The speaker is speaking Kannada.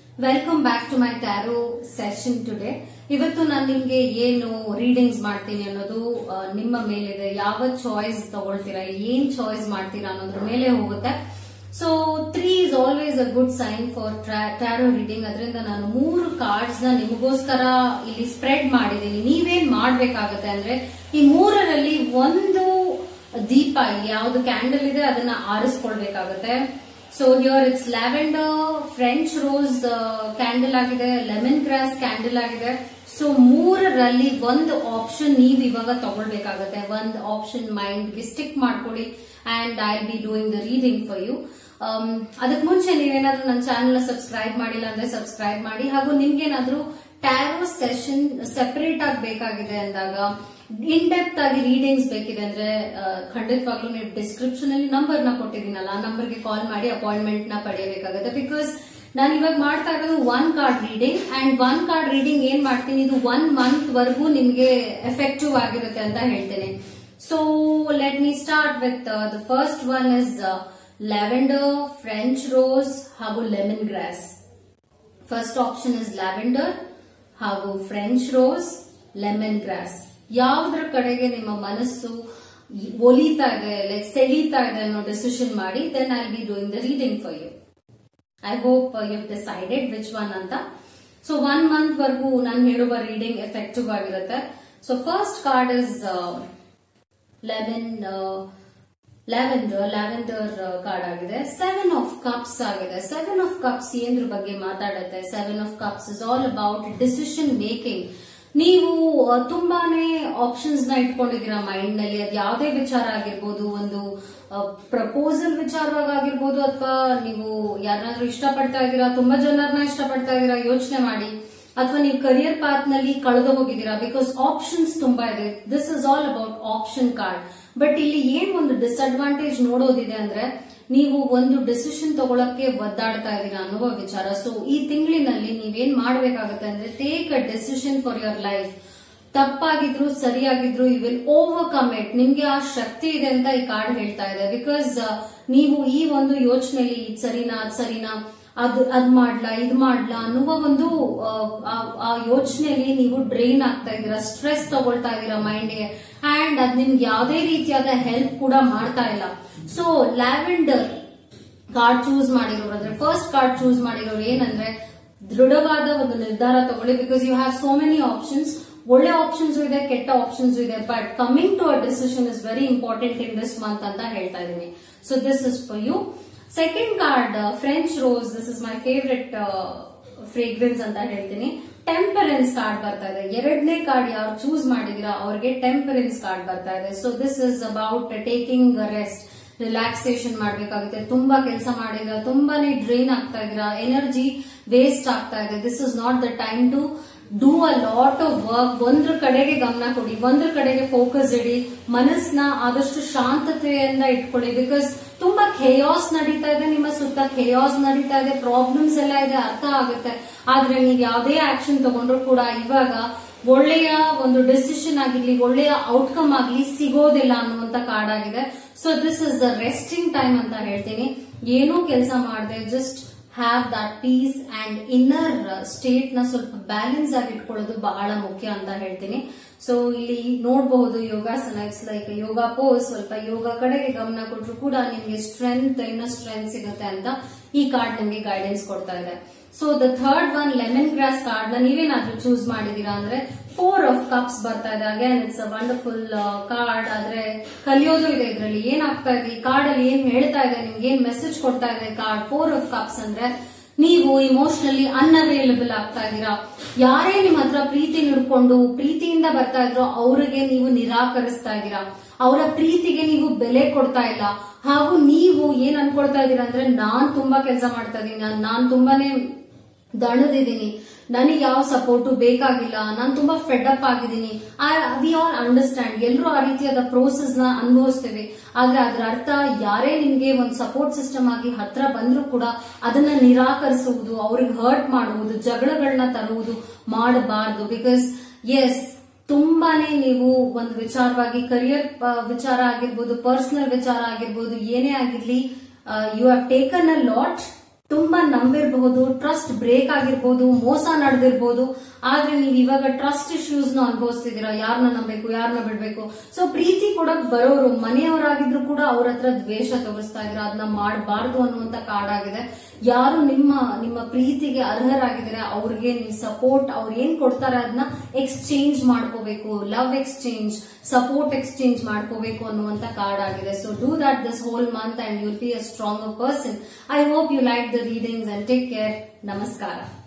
welcome back to my tarot session today ಇವತ್ತು ನಾನು ನಿಮ್ಗೆ ಏನು ರೀಡಿಂಗ್ಸ್ ಮಾಡ್ತೀನಿ ಅನ್ನೋದು ಆ, ನಿಮ್ಮ ಮೇಲಿದೆ ಯಾವ ಚಾಯ್ಸ್ ತಗೊಳ್ತೀರಾ ಏನ್ ಚಾಯ್ಸ್ ಮಾಡ್ತೀರಾ ಅನ್ನೋದ್ರ ಮೇಲೆ ಹೋಗುತ್ತೆ so three is always a good sign for tarot reading ಅದರಿಂದ ನಾನು ಮೂರು ಕಾರ್ಡ್ಸ್ ನ ನಿಮಗೋಸ್ಕರ ಇಲ್ಲಿ ಸ್ಪ್ರೆಡ್ ಮಾಡಿದ್ದೀನಿ ನೀವೇನ್ ಮಾಡ್ಬೇಕಾಗತ್ತೆ ಅಂದ್ರೆ ಈ ಮೂರರಲ್ಲಿ ಒಂದು ದೀಪ ಇಲ್ಲಿ ಯಾವ್ದು ಕ್ಯಾಂಡಲ್ ಇದೆ ಅದನ್ನ ಆರಿಸ್ಕೊಳ್ಬೇಕಾಗತ್ತೆ so here it's lavender French rose candle ಆಗಿದೆ ಲೆಮನ್ ಗ್ರಾಸ್ ಕ್ಯಾಂಡಲ್ ಆಗಿದೆ ಸೊ ಮೂರರಲ್ಲಿ ಒಂದು ಆಪ್ಷನ್ ನೀವು ಇವಾಗ ತಗೊಳ್ಬೇಕಾಗತ್ತೆ ಒಂದು ಆಪ್ಷನ್ ಮೈಂಡ್ಗೆ ಸ್ಟಿಕ್ ಮಾಡ್ಕೊಳ್ಳಿ and I be doing the reading for you ಅದಕ್ಕೆ ಮುಂಚೆ ನೀವೇನಾದ್ರೂ ನನ್ನ ಚಾನೆಲ್ ಸಬ್ಸ್ಕ್ರೈಬ್ ಮಾಡಿಲ್ಲ ಅಂದ್ರೆ ಸಬ್ಸ್ಕ್ರೈಬ್ ಮಾಡಿ ಹಾಗೂ ನಿಮ್ಗೇನಾದ್ರೂ ಟ್ಯಾರೋ ಸೆಷನ್ ಸೆಪರೇಟ್ ಆಗಿ ಬೇಕಾಗಿದೆ ಅಂದಾಗ ಇನ್ ಡೆಪ್ತ್ ಆಗಿ ರೀಡಿಂಗ್ಸ್ ಬೇಕಿದೆ ಅಂದ್ರೆ ಆ, ಖಂಡಿತವಾಗ್ಲೂ ನೀವು ಡಿಸ್ಕ್ರಿಪ್ಷನ್ ಅಲ್ಲಿ ನಂಬರ್ ನ ಕೊಟ್ಟಿದ್ದೀನಲ್ಲ ಆ ನಂಬರ್ಗೆ ಕಾಲ್ ಮಾಡಿ ಅಪಾಯಿಂಟ್ಮೆಂಟ್ ನ ಪಡೆಯಬೇಕಾಗುತ್ತೆ ಬಿಕಾಸ್ ನಾನು ಇವಾಗ ಮಾಡ್ತಾ ಇರೋದು one card reading and one card reading ಏನ್ ಮಾಡ್ತೀನಿ ಇದು ಒನ್ ಮಂತ್ ವರೆಗೂ ನಿಮ್ಗೆ ಎಫೆಕ್ಟಿವ್ ಆಗಿರುತ್ತೆ ಅಂತ ಹೇಳ್ತೇನೆ so let me start with the first one is lavender French rose ಹಾಗೂ lemon grass first option is lavender ಹಾಗೂ ಫ್ರೆಂಚ್ ರೋಸ್ ಲೆಮನ್ ಗ್ರಾಸ್ ಯಾವುದ್ರ ಕಡೆಗೆ ನಿಮ್ಮ ಮನಸ್ಸು ಒಲಿತಾ ಇದೆ ಲೈಕ್ ಸೆಳೀತಾ ಇದೆ ಅನ್ನೋ ಡಿಸಿಷನ್ ಮಾಡಿ then I be doing the reading for you I hope you decided which one ಅಂತ ಸೊ ಒನ್ ಮಂತ್ ವರೆಗೂ ನಾನು ಹೇಳುವ ರೀಡಿಂಗ್ ಎಫೆಕ್ಟಿವ್ ಆಗಿರುತ್ತೆ so first card is lemon lavender lavender card ಆಗಿದೆ ಸೆವೆನ್ ಆಫ್ ಕಪ್ಸ್ ಆಗಿದೆ ಸೆವೆನ್ ಆಫ್ ಕಪ್ಸ್ ಏನ್ರ ಬಗ್ಗೆ ಮಾತಾಡುತ್ತೆ seven of cups is all about decision making ನೀವು ಆ, ತುಂಬಾನೇ ಆಪ್ಷನ್ಸ್ ನ ಇಟ್ಕೊಂಡಿದ್ದೀರಾ ಮೈಂಡ್ ನಲ್ಲಿ ಅದು ಯಾವುದೇ ವಿಚಾರ ಆಗಿರ್ಬೋದು ಒಂದು ಪ್ರಪೋಸಲ್ ವಿಚಾರವಾಗಿ ಆಗಿರ್ಬೋದು ಅಥವಾ ನೀವು ಯಾರನ್ನಾದ್ರೂ ಇಷ್ಟಪಡ್ತಾ ಇದ್ದೀರಾ ತುಂಬಾ ಜನರನ್ನ ಇಷ್ಟಪಡ್ತಾ ಇದ್ದೀರಾ ಯೋಚನೆ ಮಾಡಿ ಅಥವಾ ನೀವು ಕರಿಯರ್ ಪಾತ್ ನಲ್ಲಿ ಕಳೆದು ಹೋಗಿದ್ದೀರಾ ಬಿಕಾಸ್ ಆಪ್ಷನ್ಸ್ ತುಂಬಾ ಇದೆ this is all about option card but ಇಲ್ಲಿ ಏನ್ ಒಂದು ಡಿಸ್ಅಡ್ವಾಂಟೇಜ್ ನೋಡೋದಿದೆ ಅಂದ್ರೆ ನೀವು ಒಂದು ಡಿಸಿಷನ್ ತಗೊಳಕ್ಕೆ ಒದ್ದಾಡ್ತಾ ಇದ್ದೀರಾ ಅನ್ನುವ ವಿಚಾರ ಸೊ ಈ ತಿಂಗಳಿನಲ್ಲಿ ನೀವೇನ್ ಮಾಡ್ಬೇಕಾಗುತ್ತೆ ಅಂದ್ರೆ take a decision for your life ತಪ್ಪಾಗಿದ್ರು ಸರಿಯಾಗಿದ್ರು ಯು ವಿಲ್ ಓವರ್ಕಮ್ ಇಟ್ ನಿಮ್ಗೆ ಆ ಶಕ್ತಿ ಇದೆ ಅಂತ ಈ ಕಾರ್ಡ್ ಹೇಳ್ತಾ ಇದೆ ಬಿಕಾಸ್ ನೀವು ಈ ಒಂದು ಯೋಚನೆಯಲ್ಲಿ ಇದ್ ಸರಿನಾ ಅದ್ ಸರಿನಾ ಅದು ಅದ್ ಮಾಡ್ಲಾ ಇದ್ ಮಾಡ್ಲಾ ಅನ್ನುವ ಒಂದು ಆ, ಆ- ಆ ಯೋಚನೆಯಲ್ಲಿ ನೀವು ಡ್ರೈನ್ ಆಗ್ತಾ ಇದ್ದೀರಾ ಸ್ಟ್ರೆಸ್ ತಗೊಳ್ತಾ ಇದ್ದೀರಾ ಮೈಂಡ್ಗೆ ಅಂಡ್ ಅದ್ ನಿಮ್ಗೆ ಯಾವುದೇ ರೀತಿಯಾದ ಹೆಲ್ಪ್ ಕೂಡ ಮಾಡ್ತಾ ಇಲ್ಲ ಸೊ ಲ್ಯಾವೆಂಡರ್ ಕಾರ್ಡ್ ಚೂಸ್ ಮಾಡಿರೋರು ಅಂದ್ರೆ ಫಸ್ಟ್ ಕಾರ್ಡ್ ಚೂಸ್ ಮಾಡಿರೋರು ಏನಂದ್ರೆ ದೃಢವಾದ ಒಂದು ನಿರ್ಧಾರ ತಗೊಳ್ಳಿ because you have so many options ಒಳ್ಳೆ ಆಪ್ಷನ್ಸ್ ಇದೆ ಕೆಟ್ಟ ಆಪ್ಷನ್ಸ್ ಇದೆ but coming to a decision is very important in this month ಅಂತ ಹೇಳ್ತಾ ಇದ್ದೀನಿ so this is for you second card French rose this is my favourite fragrance ಅಂತ ಹೇಳ್ತೀನಿ ಟೆಂಪರೆನ್ಸ್ ಕಾರ್ಡ್ ಬರ್ತಾ ಇದೆ ಎರಡನೇ ಕಾರ್ಡ್ ಯಾರು ಚೂಸ್ ಮಾಡಿದೀರಾ ಅವ್ರಿಗೆ ಟೆಂಪರೆನ್ಸ್ ಕಾರ್ಡ್ ಬರ್ತಾ ಇದೆ so this is about taking rest relaxation ಮಾಡ್ಬೇಕಾಗುತ್ತೆ ತುಂಬಾ ಕೆಲಸ ಮಾಡಿದ್ರ ತುಂಬಾನೇ ಡ್ರೈನ್ ಆಗ್ತಾ ಇದೀರಾ ಎನರ್ಜಿ ವೇಸ್ಟ್ ಆಗ್ತಾ ಇದೆ this is not the time to do a lot of work ಒಂದ್ರ ಕಡೆಗೆ ಗಮನ ಕೊಡಿ ಒಂದ್ರ ಕಡೆಗೆ ಫೋಕಸ್ ಇಡಿ ಮನಸ್ಸನ್ನ ಆದಷ್ಟು ಶಾಂತತೆಯಿಂದ ಇಟ್ಕೊಳ್ಳಿ ಬಿಕಾಸ್ ತುಂಬಾ ಖೇಯಾಸ್ ನಡೀತಾ ಇದೆ ನಿಮ್ಮ ಸುತ್ತ ಖೇಯಾಸ್ ನಡೀತಾ ಇದೆ ಪ್ರಾಬ್ಲಮ್ಸ್ ಎಲ್ಲ ಇದೆ ಅರ್ಥ ಆಗುತ್ತೆ ಆದ್ರೆ ನೀವು ಯಾವುದೇ ಆಕ್ಷನ್ ತಗೊಂಡ್ರು ಕೂಡ ಇವಾಗ ಒಳ್ಳೆಯ ಒಂದು ಡೆಸಿಷನ್ ಆಗಿರ್ಲಿ ಒಳ್ಳೆಯ ಔಟ್ಕಮ್ ಆಗ್ಲಿ ಸಿಗೋದಿಲ್ಲ ಅನ್ನುವಂತ ಕಾರ್ಡ್ ಆಗಿದೆ so this is the resting time ಅಂತ ಹೇಳ್ತೀನಿ ಏನೂ ಕೆಲಸ ಮಾಡದೆ just have that peace and inner state ನ ಸ್ವಲ್ಪ ಬ್ಯಾಲೆನ್ಸ್ ಆಗಿ ಇಟ್ಕೊಳ್ಳೋದು ಬಹಳ ಮುಖ್ಯ ಅಂತ ಹೇಳ್ತೀನಿ ಸೊ ಇಲ್ಲಿ ನೋಡಬಹುದು ಯೋಗಾಸನ ಇಟ್ಸ್ ಲೈಕ್ ಯೋಗ ಪೋಸ್ ಸ್ವಲ್ಪ ಯೋಗ ಕಡೆಗೆ ಗಮನ ಕೊಟ್ಟರು ಕೂಡ ನಿಮ್ಗೆ ಸ್ಟ್ರೆಂತ್ ಇನ್ನರ್ ಸ್ಟ್ರೆಂತ್ ಸಿಗುತ್ತೆ ಅಂತ ಈ ಕಾರ್ಡ್ ನಿಮ್ಗೆ ಗೈಡೆನ್ಸ್ ಕೊಡ್ತಾ ಇದೆ so the third one lemon grass card ನ ನೀವೇನಾದ್ರೂ ಚೂಸ್ ಮಾಡಿದೀರಾ ಅಂದ್ರೆ ಫೋರ್ ಆಫ್ ಕಪ್ಸ್ ಬರ್ತಾ ಇದೆ again it's a wonderful card ಆದ್ರೆ ಕಲಿಯೋದು ಇದೆ ಇದರಲ್ಲಿ ಏನಾಗ್ತಾ ಇದೆ ಈ ಕಾರ್ಡ್ ಅಲ್ಲಿ ಏನ್ ಹೇಳ್ತಾ ಇದೆ ನಿಮ್ಗೆ ಏನ್ ಮೆಸೇಜ್ ಕೊಡ್ತಾ ಇದೆ ಕಾರ್ಡ್ ಫೋರ್ ಆಫ್ ಕಪ್ಸ್ ಅಂದ್ರೆ ನೀವು ಇಮೋಷನಲಿ ಅನ್ಅವೈಲಬಲ್ ಆಗ್ತಾ ಇದ್ದೀರಾ ಯಾರೇ ನಿಮ್ ಹತ್ರ ಪ್ರೀತಿ ನಿಡ್ಕೊಂಡು ಪ್ರೀತಿಯಿಂದ ಬರ್ತಾ ಇದ್ರೋ ಅವ್ರಿಗೆ ನೀವು ನಿರಾಕರಿಸ್ತಾ ಇದ್ದೀರಾ ಅವರ ಪ್ರೀತಿಗೆ ನೀವು ಬೆಲೆ ಕೊಡ್ತಾ ಇಲ್ಲ ಹಾಗೂ ನೀವು ಏನ್ ಅನ್ಕೊಳ್ತಾ ಇದ್ದೀರಾ ಅಂದ್ರೆ ನಾನ್ ತುಂಬಾ ಕೆಲಸ ಮಾಡ್ತಾ ಇದ್ದೀನಿ ನಾನ್- ನಾನ್ ತುಂಬಾನೇ ದಣದಿದ್ದೀನಿ ನನಗೆ ಯಾವ ಸಪೋರ್ಟು ಬೇಕಾಗಿಲ್ಲ ನಾನು ತುಂಬಾ ಫೆಡ್ ಅಪ್ ಆಗಿದ್ದೀನಿ ವಿ ಆಲ್ ಅಂಡರ್ಸ್ಟ್ಯಾಂಡ್ ಎಲ್ಲರೂ ಆ ರೀತಿಯಾದ ಪ್ರೋಸೆಸ್ ನ ಅನುಭವಿಸ್ತೇವೆ ಆದ್ರೆ ಅದರ ಅರ್ಥ ಯಾರೇ ನಿಮ್ಗೆ ಒಂದು ಸಪೋರ್ಟ್ ಸಿಸ್ಟಮ್ ಆಗಿ ಹತ್ರ ಬಂದ್ರೂ ಕೂಡ ಅದನ್ನ ನಿರಾಕರಿಸುವುದು ಅವ್ರಿಗೆ ಹರ್ಟ್ ಮಾಡುವುದು ಜಗಳಗಳನ್ನ ತರುವುದು ಮಾಡಬಾರ್ದು ಬಿಕಾಸ್ ಎಸ್ ತುಂಬಾನೇ ನೀವು ಒಂದು ವಿಚಾರವಾಗಿ ಕರಿಯರ್ ವಿಚಾರ ಆಗಿರ್ಬೋದು ಪರ್ಸನಲ್ ವಿಚಾರ ಆಗಿರ್ಬೋದು ಏನೇ ಆಗಿರ್ಲಿ you have taken a lot ತುಂಬಾ ನಂಬಿರಬಹುದು ಟ್ರಸ್ಟ್ ಬ್ರೇಕ್ ಆಗಿರ್ಬೋದು ಮೋಸ ನಡೆದಿರ್ಬೋದು ಆದ್ರೆ ನೀವು ಇವಾಗ ಟ್ರಸ್ಟ್ ಇಶ್ಯೂಸ್ ನ ಅನುಭವಿಸ್ತಿದ್ದೀರಾ ಯಾರನ್ನ ನಂಬೇಕು ಯಾರನ್ನ ಬಿಡ್ಬೇಕು ಸೊ ಪ್ರೀತಿ ಕೊಡಕ್ ಬರೋರು ಮನೆಯವರಾಗಿದ್ರು ಕೂಡ ಅವ್ರ ಹತ್ರ ದ್ವೇಷ ತೋರಿಸ್ತಾ ಇದ್ರ ಅದನ್ನ ಮಾಡಬಾರ್ದು ಅನ್ನುವಂತ ಕಾಡಾಗಿದೆ ಯಾರು ನಿಮ್ಮ ನಿಮ್ಮ ಪ್ರೀತಿಗೆ ಅರ್ಹರಾಗಿದ್ದಾರೆ ಅವ್ರಿಗೆ ನೀವು ಸಪೋರ್ಟ್ ಅವ್ರು ಏನ್ ಕೊಡ್ತಾರೆ ಅದನ್ನ ಎಕ್ಸ್ಚೇಂಜ್ ಮಾಡ್ಕೋಬೇಕು ಲವ್ ಎಕ್ಸ್ಚೇಂಜ್ ಸಪೋರ್ಟ್ ಎಕ್ಸ್ಚೇಂಜ್ ಮಾಡ್ಕೋಬೇಕು ಅನ್ನುವಂತ ಕಾರ್ಡ್ ಆಗಿದೆ so do that this whole month and you'll be a strong person I hope you like the readings and take care ನಮಸ್ಕಾರ